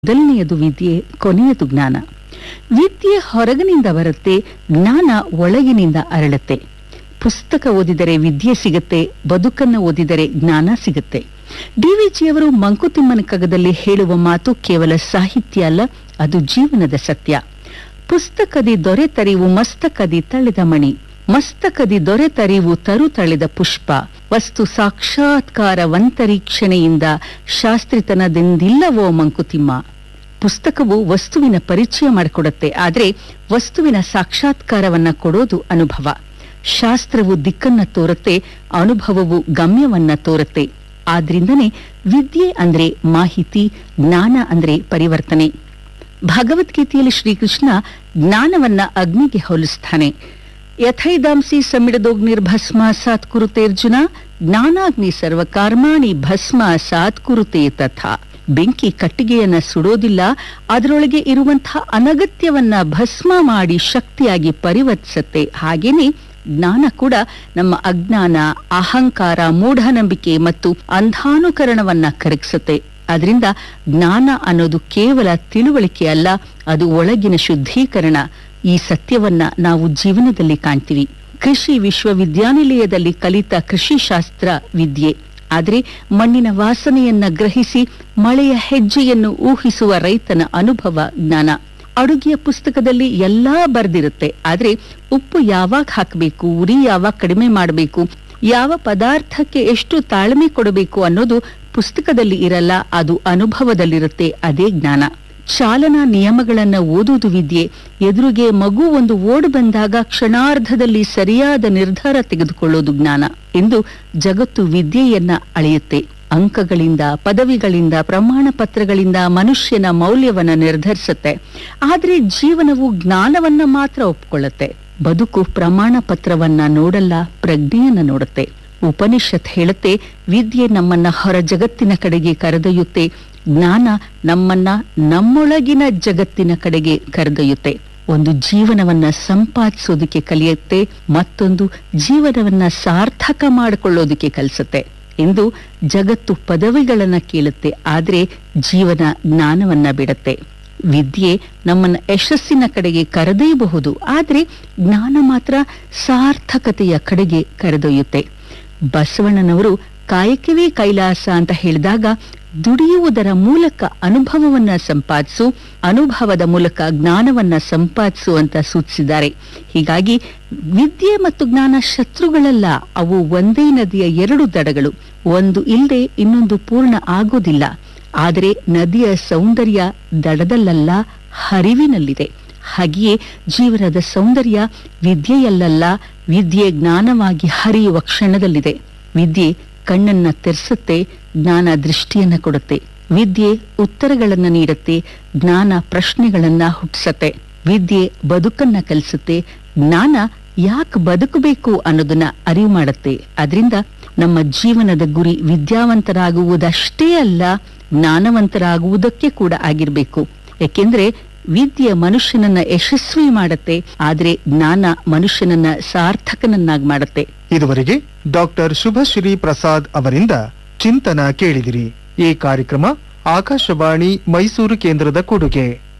ಮೊದಲನೆಯದು ವಿದ್ಯೆ ಕೊನೆಯದು ಜ್ಞಾನ ವಿದ್ಯೆ ಹೊರಗಿನಿಂದ ಬರುತ್ತೆ ಜ್ಞಾನ ಒಳಗಿನಿಂದ ಅರಳುತ್ತೆ ಪುಸ್ತಕ ಓದಿದರೆ ವಿದ್ಯೆ ಸಿಗುತ್ತೆ ಬದುಕನ್ನು ಓದಿದರೆ ಜ್ಞಾನ ಸಿಗುತ್ತೆ ಡಿವಿಜಿಯವರು ಮಂಕುತಿಮ್ಮನ ಕಗದಲ್ಲಿ ಹೇಳುವ ಮಾತು ಕೇವಲ ಸಾಹಿತ್ಯ ಅಲ್ಲ ಅದು ಜೀವನದ ಸತ್ಯ ಪುಸ್ತಕದಿ ದೊರೆತರಿವು ಮಸ್ತಕದಿ ತಳೆದ ಮಣಿ ಮಸ್ತಕದಿ ದೊರೆತರಿವು ತರು ತಳೆದ ಪುಷ್ಪ ವಸ್ತು ಸಾಕ್ಷಾತ್ಕಾರವಂತರೀಕ್ಷಣೆಯಿಂದ ಶಾಸ್ತ್ರಿತನದಿಂದಿಲ್ಲವೋ ಮಂಕುತಿಮ್ಮ ಪುಸ್ತಕವು ವಸ್ತುವಿನ ಪರಿಚಯ ಮಾಡಿಕೊಡುತ್ತೆ ಆದರೆ ವಸ್ತುವಿನ ಸಾಕ್ಷಾತ್ಕಾರವನ್ನ ಕೊಡೋದು ಅನುಭವ ಶಾಸ್ತ್ರವು ದಿಕ್ಕನ್ನ ತೋರುತ್ತೆ ಅನುಭವವು ಗಮ್ಯವನ್ನ ತೋರುತ್ತೆ ಆದ್ರಿಂದನೇ ವಿದ್ಯೆ ಅಂದ್ರೆ ಮಾಹಿತಿ ಜ್ಞಾನ ಅಂದ್ರೆ ಪರಿವರ್ತನೆ ಭಗವದ್ಗೀತೆಯಲ್ಲಿ ಶ್ರೀಕೃಷ್ಣ ಜ್ಞಾನವನ್ನ ಅಗ್ನಿಗೆ ಹೋಲಿಸ್ತಾನೆ ಯಥೈದಾಂಸಿ ಸಮಿಡದೋಗ್ನಿರ್ಭಸ್ಮ ಸಾತ್ ಕುರುತೇರ್ಜುನ ಜ್ಞಾನಾಗ್ನಿ ಸರ್ವಕರ್ಮಾಣಿ ಭಸ್ಮ ಸಾತ್ ಕುರುತೆ ತಥಾ ಬೆಂಕಿ ಕಟ್ಟಿಗೆಯನ್ನ ಸುಡೋದಿಲ್ಲ ಅದರೊಳಗೆ ಇರುವಂತಹ ಅನಗತ್ಯವನ್ನ ಭಸ್ಮ ಮಾಡಿ ಶಕ್ತಿಯಾಗಿ ಪರಿವರ್ತಿಸುತ್ತೆ ಹಾಗೇನೆ ಜ್ಞಾನ ಕೂಡ ನಮ್ಮ ಅಜ್ಞಾನ ಅಹಂಕಾರ ಮೂಢನಂಬಿಕೆ ಮತ್ತು ಅಂಧಾನುಕರಣವನ್ನ ಕರಗಿಸುತ್ತೆ ಅದರಿಂದ ಜ್ಞಾನ ಅನ್ನೋದು ಕೇವಲ ತಿಳುವಳಿಕೆ ಅಲ್ಲ ಅದು ಒಳಗಿನ ಶುದ್ಧೀಕರಣ ಈ ಸತ್ಯವನ್ನ ನಾವು ಜೀವನದಲ್ಲಿ ಕಾಣ್ತೀವಿ ಕೃಷಿ ವಿಶ್ವವಿದ್ಯಾನಿಲಯದಲ್ಲಿ ಕಲಿತ ಕೃಷಿ ಶಾಸ್ತ್ರ ವಿದ್ಯೆ ಆದರೆ ಮಣ್ಣಿನ ವಾಸನೆಯನ್ನ ಗ್ರಹಿಸಿ ಮಳೆಯ ಹೆಜ್ಜೆಯನ್ನು ಊಹಿಸುವ ರೈತನ ಅನುಭವ ಜ್ಞಾನ ಅಡುಗೆಯ ಪುಸ್ತಕದಲ್ಲಿ ಎಲ್ಲಾ ಬರ್ದಿರುತ್ತೆ ಆದ್ರೆ ಉಪ್ಪು ಯಾವಾಗ ಹಾಕಬೇಕು ಉರಿ ಯಾವಾಗ ಕಡಿಮೆ ಮಾಡಬೇಕು ಯಾವ ಪದಾರ್ಥಕ್ಕೆ ಎಷ್ಟು ತಾಳ್ಮೆ ಕೊಡಬೇಕು ಅನ್ನೋದು ಪುಸ್ತಕದಲ್ಲಿ ಇರಲ್ಲ ಅದು ಅನುಭವದಲ್ಲಿರುತ್ತೆ ಅದೇ ಜ್ಞಾನ ಚಾಲನಾ ನಿಯಮಗಳನ್ನ ಓದುವುದು ವಿದ್ಯೆ ಎದುರಿಗೆ ಮಗು ಒಂದು ಓಡ್ ಬಂದಾಗ ಕ್ಷಣಾರ್ಧದಲ್ಲಿ ಸರಿಯಾದ ನಿರ್ಧಾರ ತೆಗೆದುಕೊಳ್ಳೋದು ಜ್ಞಾನ ಎಂದು ಜಗತ್ತು ವಿದ್ಯೆಯನ್ನ ಅಳೆಯುತ್ತೆ ಅಂಕಗಳಿಂದ ಪದವಿಗಳಿಂದ ಪ್ರಮಾಣ ಪತ್ರಗಳಿಂದ ಮನುಷ್ಯನ ಮೌಲ್ಯವನ್ನ ನಿರ್ಧರಿಸುತ್ತೆ ಆದ್ರೆ ಜೀವನವು ಜ್ಞಾನವನ್ನ ಮಾತ್ರ ಒಪ್ಕೊಳ್ಳುತ್ತೆ ಬದುಕು ಪ್ರಮಾಣ ಪತ್ರವನ್ನ ನೋಡಲ್ಲ ಪ್ರಜ್ಞೆಯನ್ನ ನೋಡುತ್ತೆ ಉಪನಿಷತ್ ಹೇಳುತ್ತೆ ವಿದ್ಯೆ ನಮ್ಮನ್ನ ಹೊರ ಜಗತ್ತಿನ ಕಡೆಗೆ ಕರೆದೊಯ್ಯುತ್ತೆ ಜ್ಞಾನ ನಮ್ಮನ್ನ ನಮ್ಮೊಳಗಿನ ಜಗತ್ತಿನ ಕಡೆಗೆ ಕರೆದೊಯ್ಯುತ್ತೆ ಒಂದು ಜೀವನವನ್ನ ಸಂಪಾದಿಸೋದಕ್ಕೆ ಕಲಿಯುತ್ತೆ ಮತ್ತೊಂದು ಜೀವನವನ್ನ ಸಾರ್ಥಕ ಮಾಡಿಕೊಳ್ಳೋದಕ್ಕೆ ಕಲಿಸುತ್ತೆ ಎಂದು ಜಗತ್ತು ಪದವಿಗಳನ್ನ ಕೇಳುತ್ತೆ ಆದ್ರೆ ಜೀವನ ಜ್ಞಾನವನ್ನ ಬಿಡುತ್ತೆ ವಿದ್ಯೆ ನಮ್ಮನ್ನ ಯಶಸ್ಸಿನ ಕಡೆಗೆ ಕರೆದೊಯ್ಯಬಹುದು ಆದ್ರೆ ಜ್ಞಾನ ಮಾತ್ರ ಸಾರ್ಥಕತೆಯ ಕಡೆಗೆ ಕರೆದೊಯ್ಯುತ್ತೆ ಬಸವಣ್ಣನವರು ಕಾಯಕವೇ ಕೈಲಾಸ ಅಂತ ಹೇಳಿದಾಗ ದುಡಿಯುವುದರ ಮೂಲಕ ಅನುಭವವನ್ನ ಸಂಪಾದಿಸು ಅನುಭವದ ಮೂಲಕ ಜ್ಞಾನವನ್ನ ಸಂಪಾದಿಸು ಅಂತ ಸೂಚಿಸಿದ್ದಾರೆ ಹೀಗಾಗಿ ವಿದ್ಯೆ ಮತ್ತು ಜ್ಞಾನ ಶತ್ರುಗಳಲ್ಲ ಅವು ಒಂದೇ ನದಿಯ ಎರಡು ದಡಗಳು ಒಂದು ಇಲ್ಲದೆ ಇನ್ನೊಂದು ಪೂರ್ಣ ಆಗೋದಿಲ್ಲ ಆದರೆ ನದಿಯ ಸೌಂದರ್ಯ ದಡದಲ್ಲಲ್ಲ ಹರಿವಿನಲ್ಲಿದೆ ಹಾಗೆಯೇ ಜೀವನದ ಸೌಂದರ್ಯ ವಿದ್ಯೆಯಲ್ಲಲ್ಲ ವಿದ್ಯೆ ಜ್ಞಾನವಾಗಿ ಹರಿಯುವ ಕ್ಷಣದಲ್ಲಿದೆ ವಿದ್ಯೆ ಕಣ್ಣನ್ನ ತೆರೆಸುತ್ತೆ ಜ್ಞಾನ ದೃಷ್ಟಿಯನ್ನ ಕೊಡುತ್ತೆ ವಿದ್ಯೆ ಉತ್ತರಗಳನ್ನ ನೀಡುತ್ತೆ ಜ್ಞಾನ ಪ್ರಶ್ನೆಗಳನ್ನ ಹುಟ್ಟಿಸತ್ತೆ ವಿದ್ಯೆ ಬದುಕನ್ನ ಕಲಿಸುತ್ತೆ ಜ್ಞಾನ ಯಾಕೆ ಬದುಕಬೇಕು ಅನ್ನೋದನ್ನ ಅರಿವು ಮಾಡುತ್ತೆ ಅದರಿಂದ ನಮ್ಮ ಜೀವನದ ಗುರಿ ವಿದ್ಯಾವಂತರಾಗುವುದಷ್ಟೇ ಅಲ್ಲ ಜ್ಞಾನವಂತರಾಗುವುದಕ್ಕೆ ಕೂಡ ಆಗಿರ್ಬೇಕು ಯಾಕೆಂದ್ರೆ ವಿದ್ಯೆ ಮನುಷ್ಯನನ್ನ ಯಶಸ್ವಿ ಮಾಡುತ್ತೆ ಆದ್ರೆ ಜ್ಞಾನ ಮನುಷ್ಯನನ್ನ ಸಾರ್ಥಕನನ್ನಾಗಿ ಮಾಡುತ್ತೆ ಇದುವರೆಗೆ ಡಾಕ್ಟರ್ ಶುಭಶ್ರೀ ಪ್ರಸಾದ್ ಅವರಿಂದ ಚಿಂತನ ಕೇಳಿದಿರಿ ಈ ಕಾರ್ಯಕ್ರಮ ಆಕಾಶವಾಣಿ ಮೈಸೂರು ಕೇಂದ್ರದ ಕೊಡುಗೆ